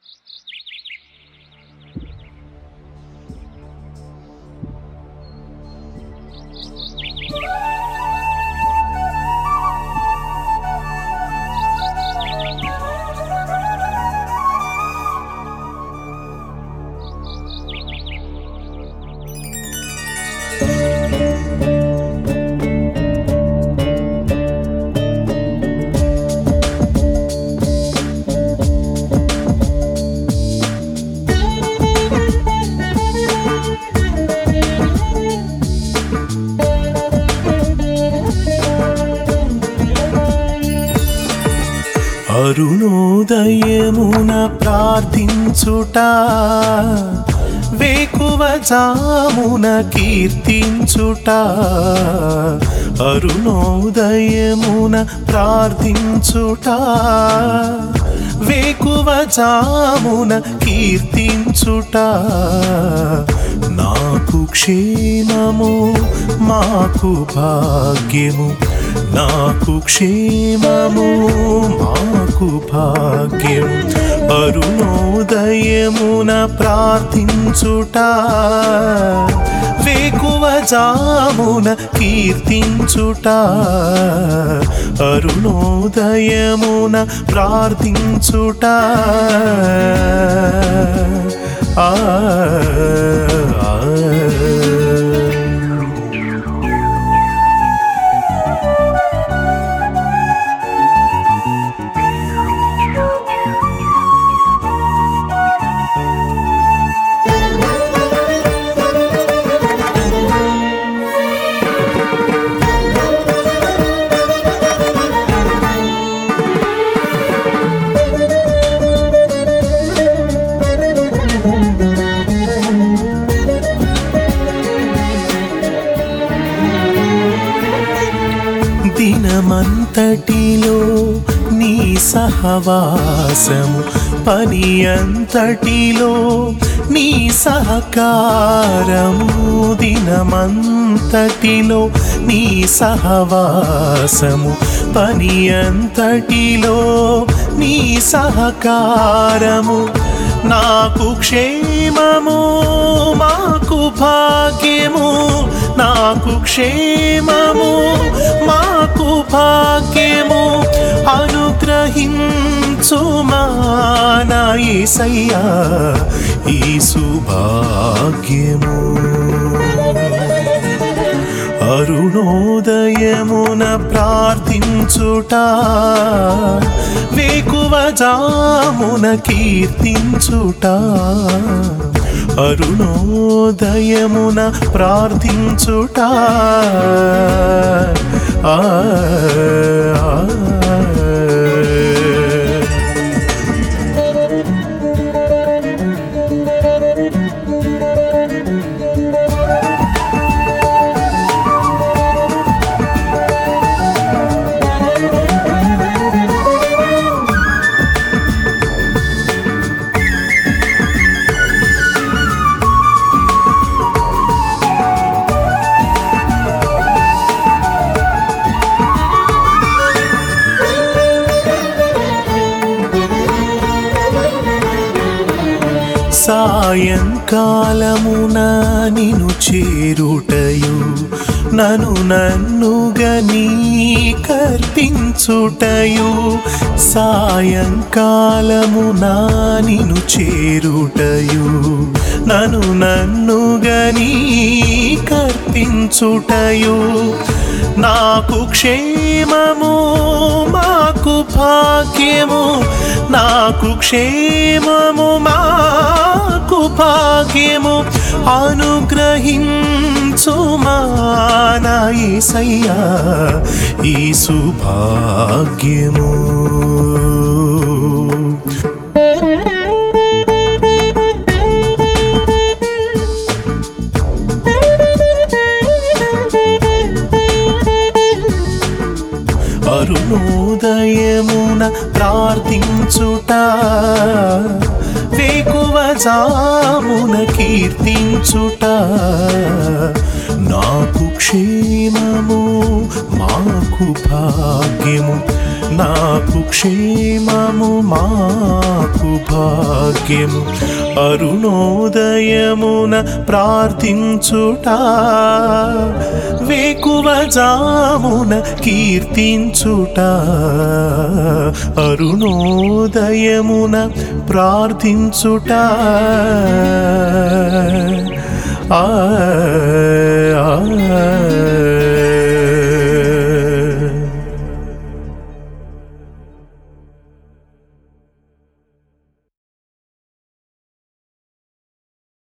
అరుణోదయమున ప్రార్థించుట వేకువ జామున కీర్తించుట అరుణోదయమున ప్రార్థించుట వేకువ జామున కీర్తించుట నాకు క్షేమము మాకు భాగ్యము నాకు క్షేమము మాకు భాగ్యం అరుణోదయమున ప్రార్థించుట వేకువ జామున కీర్తించుట అరుణోదయమున ప్రార్థించుట ఆ ఆ. దినమంతటిలో నీ సహవాసము పని అంతటిలో నీ సహకారము దినమంతటిలో నీ సహవాసము పని అంతటిలో నీ సహకారము నాకు క్షేమము మాకు భాగ్యము నాకు క్షేమము మాకు భాగ్యము అనుగ్రహించు మానయ్యా ఈ సుభాగ్యము అరుణోదయమున ప్రార్థించుట వేకువ జామున కీర్తించుట అరుణోదయమున ప్రార్థించుట ఆ, ఆ, ఆ. సాయంకాలమున నిను చేరుటయు నను నన్నుగని కర్పించుటయు సాయంకాలమున నిను చేరుటయు నను నన్నుగని కర్పించుటయు నాకు క్షేమము మాకు భాగ్యము నాకు క్షేమము మాకు భాగ్యము అనుగ్రహించు మానయ్యా ఈ సుభాగ్యము అరుణోదయమున ప్రార్థించుట వేకువ జామున కీర్తించుట నాకు క్షేమము మాకు భాగ్యము నాకు క్షేమము మాకు నాకు భాగ్యము అరుణోదయమున ప్రార్థించుట వేకువ జామున కీర్తించుట అరుణోదయమున ప్రార్థించుట ఆ ఆ, ఆ